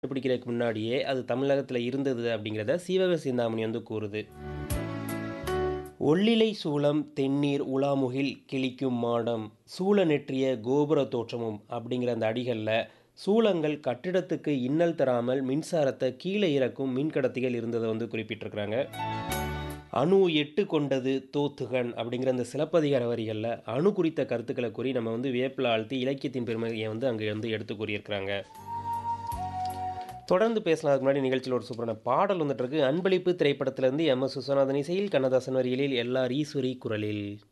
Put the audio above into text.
கண்டுபிடிக்கிறதுக்கு முன்னாடியே அது தமிழகத்துல இருந்தது அப்படிங்கிறத சீவக சிந்தாமணி வந்து கூறுது. "ஒள்ளிலை சூலம் தென்னீர் உலாமுகில் கிழிக்கும் மாடம் சூழ நெற்றிய கோபுரத் தோற்றமும்" அப்படிங்கிற அந்த அடிகள்ல சூலங்கள் கட்டிடத்துக்கு இன்னல் தராமல் மின்சாரத்த கீழ இறக்கும் மின்கடத்திகள் இருந்தத வந்து குறிப்பிட்டிருக்கிறாங்க. "அணு எட்டு கொண்டது தோத்துகன்" அப்படிங்கிற அந்த சிலப்பதிகார வரிகள்ல அணு குறித்த கருத்துக்கள கூறி நம்ம வந்து வியப்புல ஆழ்த்தி இலக்கியத்தின் பெருமைய வந்து அங்க வந்து எடுத்து கூறியிருக்கிறாங்க. தொடர்ந்து பேசலாம். அதுக்கு முன்னாடி நிகழ்ச்சியில ஒரு சூப்பரான பாடல் வந்துட்டு இருக்கு. "அன்பளிப்பு" திரைப்படத்திலிருந்து எம். எஸ். விஸ்வநாதன் இசையில், கண்ணதாசன் வரிகளில், எல். ஆர். ஈஸ்வரி குரலில்.